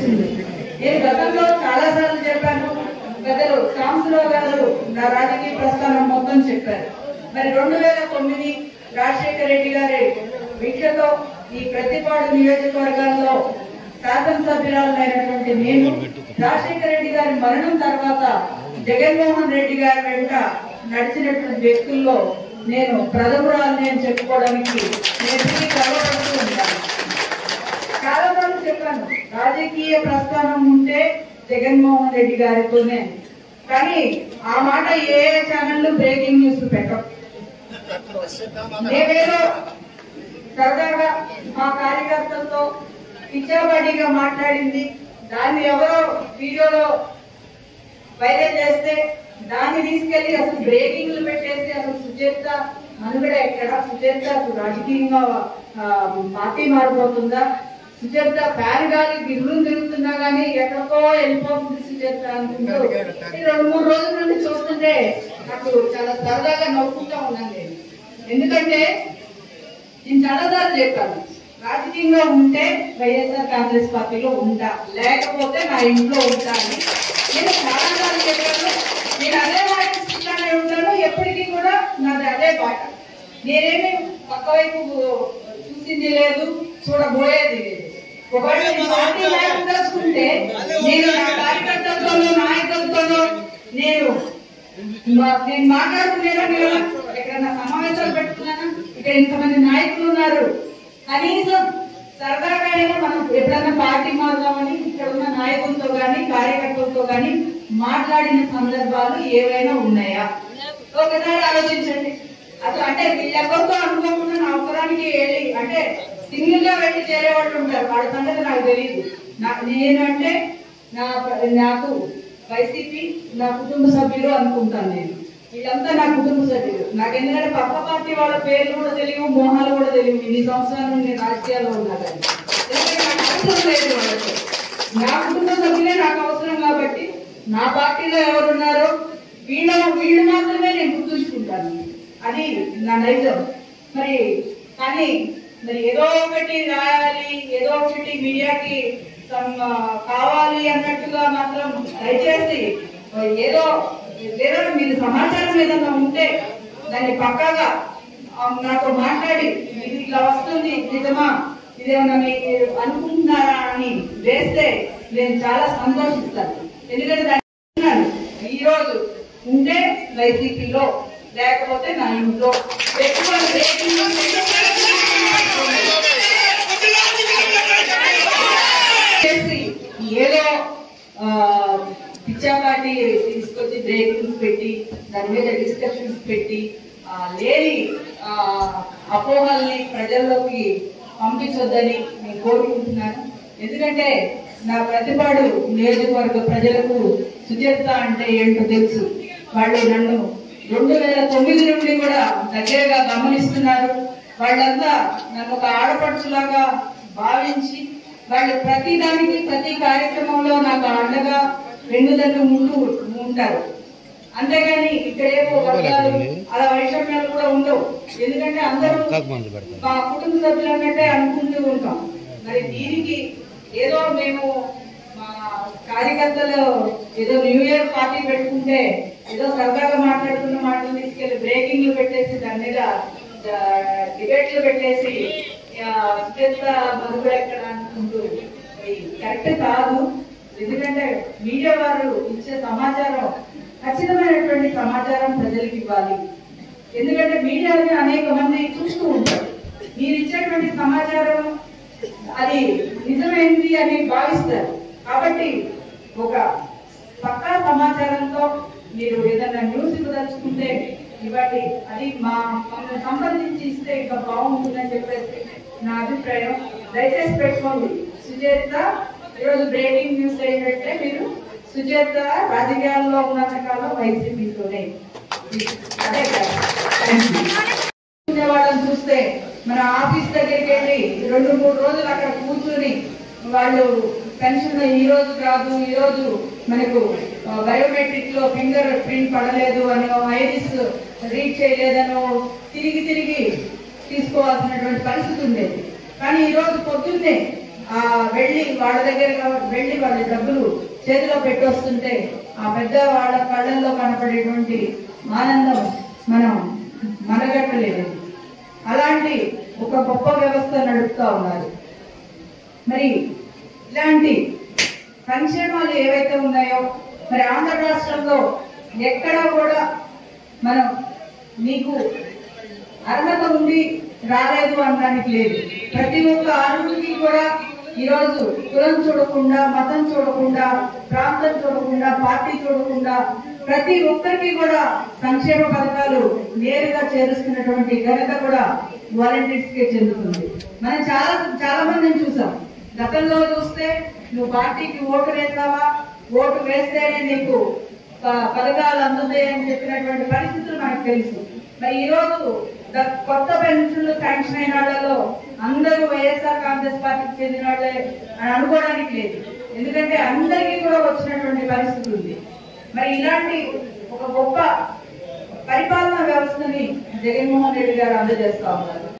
తెలుస్తుంది నేను గతంలో చాలా సార్లు చెప్పాను పెద్దలు సాంసరావు గారు నా రాజకీయ ప్రస్థానం మొత్తం చెప్పారు మరి రెండు వేల తొమ్మిది రాజశేఖర రెడ్డి గారి వీక్షతో ఈ ప్రతిపాడు నియోజకవర్గాల్లో శాసనసభ్యురాలైనటువంటి నేను రాజశేఖర రెడ్డి గారి మరణం తర్వాత జగన్మోహన్ రెడ్డి గారి వెంట నడిచినటువంటి వ్యక్తుల్లో నేను ప్రథమురాలని అని చెప్పుకోవడానికి నేను ఎప్పటికీ గర్వపడుతూ ఉంటాను చాలా సార్లు చెప్పాను రాజకీయ ప్రస్థానం ఉంటే జగన్మోహన్ రెడ్డి గారితోనే కానీ ఆ మాట ఏ ఛానల్ బ్రేకింగ్ న్యూస్ పెట్టం నేనేదో సరదాగా మా కార్యకర్తలతో పిచ్చాబడిగా మాట్లాడింది దాన్ని ఎవరో వీడియోలో వైరల్ చేస్తే దాన్ని తీసుకెళ్లి అసలు బ్రేకింగ్లు పెట్టేసి అసలు సుచేత మనుగడ ఎక్కడ సుచేత అసలు రాజకీయంగా ఆ, పార్టీ మారిపోతుందా సుచేత ఫ్యాన్ గాలి గిర్రులు తిరుగుతున్నా గానీ ఎక్కడికో వెళ్ళిపోతుంది సుచేత అనుకుంటూ ఈ రెండు మూడు రోజుల నుండి చూస్తుంటే నాకు చాలా సరదాగా నవ్వుకుంటా ఉన్నాను నేను ఎందుకంటే నేను చాలాసార్లు చెప్పాను రాజకీయంగా ఉంటే వైఎస్ఆర్ కాంగ్రెస్ పార్టీలో ఉంటా లేకపోతే నా ఇంట్లో ఉంటా అని నేను చాలాసార్లు చెప్పాను నేను అదే మాట ఇస్తున్నానే ఉంటాను ఎప్పటికీ కూడా నాది అదే పాట నేనేమి పక్క వైపు చూసింది లేదు చూడబోయేది లేదు ఒకవేళ నేను పార్టీ లేకుండా ఉంటే నేను నా కార్యకర్తలతోనూ నాయకులతోనూ నేను మా- నేను మాట్లాడుతున్నానా లేదా ఎక్కడన్నా సమావేశాలు పెట్టుకున్నానా ఇక్కడ ఇంతమంది నాయకులు ఉన్నారు కనీసం సరదాగా అయినా మనం ఎప్పుడన్నా పార్టీ మారుదామని ఇక్కడ ఉన్న నాయకులతో గాని కార్యకర్తలతో గాని మాట్లాడిన సందర్భాలు ఏవైనా ఉన్నాయా ఒకసారి ఆలోచించండి అసలు అంటే వీళ్ళెవరితో అనుకోకుండా నా అవసరానికి వెళ్ళి అంటే సింగిల్ గా వెళ్ళి చేరే వాళ్ళు ఉంటారు వాళ్ళ సంగతి నాకు తెలియదు నాకు నేనంటే నా నాకు వైసీపీ నా కుటుంబ సభ్యులు అనుకుంటాను నేను వీళ్ళంతా నా కుటుంబ సభ్యులు నాకు ఎందుకంటే పక్క పార్టీ వాళ్ళ పేర్లు కూడా తెలియవు మోహాలు కూడా తెలియవు ఇన్ని సంవత్సరాల నుండి నేను రాజకీయాల్లో ఉన్నా కానీ ఎందుకంటే నాకు అవసరం లేదు వాళ్ళతో నా కుటుంబ సభ్యులే నాకు అవసరం కాబట్టి నా పార్టీలో ఎవరున్నారో వీళ్ళ వీళ్ళు మాత్రమే నేను గుర్తుంచుకుంటాను అది నా నైజం మరి కానీ మరి ఏదో ఒకటి రాయాలి ఏదో ఒకటి మీడియాకి some, ఆ, కావాలి అన్నట్టుగా మాత్రం దయచేసి ఏదో లేదా మీరు సమాచారం ఏదన్నా ఉంటే దాన్ని పక్కాగా ఆ, నాతో మాట్లాడి ఇది ఇట్లా వస్తుంది నిజమా ఇదేమన్నా మీరు అనుకుంటున్నారా అని వేస్తే నేను చాలా సంతోషిస్తాను ఎందుకంటే దాన్ని అంటున్నాను. ఈ రోజు ఉంటే వైసీపీలో లేకపోతే నా ఇంట్లో ఎక్కువ బ్రేకింగ్ చేసి ఏదో ఆ, పిచ్చాపాటి తీసుకొచ్చి బ్రేకింగ్స్ పెట్టి దాని మీద డిస్కషన్స్ పెట్టి ఆ, లేని ఆ, అపోహల్ని ప్రజల్లోకి పంపించొద్దని నేను కోరుకుంటున్నాను ఎందుకంటే నా ప్రతిపాడు నియోజకవర్గ ప్రజలకు సుచరిత అంటే ఏంటో తెలుసు వాళ్ళు నన్ను రెండు వేల తొమ్మిది నుండి కూడా దగ్గరగా గమనిస్తున్నారు వాళ్ళంతా నన్ను ఒక ఆడపడుచులాగా భావించి వాళ్ళు ప్రతి దానికి ప్రతి కార్యక్రమంలో నాకు అండగా వెన్నుదన్ను ముందు ఉంటారు అంతేగాని ఇక్కడేమో వర్గాలు అలా వైషమ్యాలు కూడా ఉండవు ఎందుకంటే అందరూ మా కుటుంబ సభ్యులు అన్నట్టే అనుకుంటూ ఉంటాం మరి దీనికి ఏదో మేము మా కార్యకర్తలు ఏదో న్యూ ఇయర్ పార్టీ పెట్టుకుంటే ఏదో సరదాగా మాట్లాడుతున్న మాటలు తీసుకెళ్లి బ్రేకింగ్లు పెట్టేసి దాని మీద డిబేట్లు పెట్టేసి ఆ, సుచేత మరుగుడు ఎక్కడ అనుకుంటూ కరెక్ట్ కాదు ఎందుకంటే మీడియా వారు ఇచ్చే సమాచారం ఖచ్చితమైనటువంటి సమాచారం ప్రజలకు ఇవ్వాలి ఎందుకంటే మీడియాని అనేక మంది చూస్తూ ఉంటారు మీరు ఇచ్చేటువంటి సమాచారం అది నిజమైంది అని భావిస్తారు కాబట్టి ఒక పక్కా సమాచారంతో మీరు ఏదైనా న్యూస్ ఇవ్వదలుచుకుంటే ఇవ్వండి అది మా మమ్మల్ని సంప్రదించి ఇస్తే ఇంకా బాగుంటుందని చెప్పేసి నా అభిప్రాయం దయచేసి పెట్టుకోండి సుచేత ఈరోజు బ్రేకింగ్ న్యూస్ ఏంటంటే మీరు సుచేత రాజకీయాల్లో ఉన్నంత కాలం వైసీపీతోనే అదే కదా Thank you. ఉండే వాళ్ళని చూస్తే మన ఆఫీస్ దగ్గరికి వెళ్ళి రెండు మూడు రోజులు అక్కడ కూర్చుని వాళ్ళు పెన్షన్ ఈ రోజు కాదు ఈ రోజు మనకు బయోమెట్రిక్ లో ఫింగర్ ప్రింట్ పడలేదు అనో ఐరిస్ రీడ్ చేయలేదనో తిరిగి తిరిగి తీసుకోవాల్సినటువంటి పరిస్థితి ఉండేది కానీ ఈ రోజు పొద్దున్నే ఆ వెళ్ళి వాళ్ళ దగ్గర వెళ్ళి వాళ్ళ డబ్బులు చేతిలో పెట్టొస్తుంటే ఆ పెద్ద వాళ్ళ కళ్ళల్లో కనపడేటువంటి ఆనందం మనం మనగట్టలేదు అలాంటి ఒక గొప్ప వ్యవస్థ నడుపుతా ఉన్నారు మరి ఇలాంటి సంక్షేమాలు ఏవైతే ఉన్నాయో మరి ఆంధ్ర రాష్ట్రంలో ఎక్కడా కూడా మనం మీకు అర్హత ఉంది రాలేదు అనడానికి లేదు ప్రతి ఒక్క అర్హుడికి కూడా ఈరోజు కులం చూడకుండా మతం చూడకుండా ప్రాంతం చూడకుండా పార్టీ చూడకుండా ప్రతి ఒక్కరికి కూడా సంక్షేమ పథకాలు నేరుగా చేరుస్తున్నటువంటి ఘనత కూడా వాలంటీర్స్ కే చెందుతుంది మనం చాలా చాలా మందిని చూసాం గతంలో చూస్తే నువ్వు పార్టీకి ఓటు వేస్తావా ఓటు వేస్తేనే నీకు ప- పథకాలు అందుతాయని చెప్పినటువంటి పరిస్థితులు మనకు తెలుసు మరి ఈ రోజు ద- కొత్త పెన్షన్లు శాంక్షన్ అయిన వాళ్ళలో అందరూ వైఎస్ఆర్ కాంగ్రెస్ పార్టీకి చెందిన వాళ్ళే అని అనుకోవడానికి లేదు ఎందుకంటే అందరికీ కూడా వచ్చినటువంటి పరిస్థితి ఉంది మరి ఇలాంటి ఒక గొప్ప పరిపాలనా వ్యవస్థని జగన్మోహన్ రెడ్డి గారు అందజేస్తా ఉన్నారు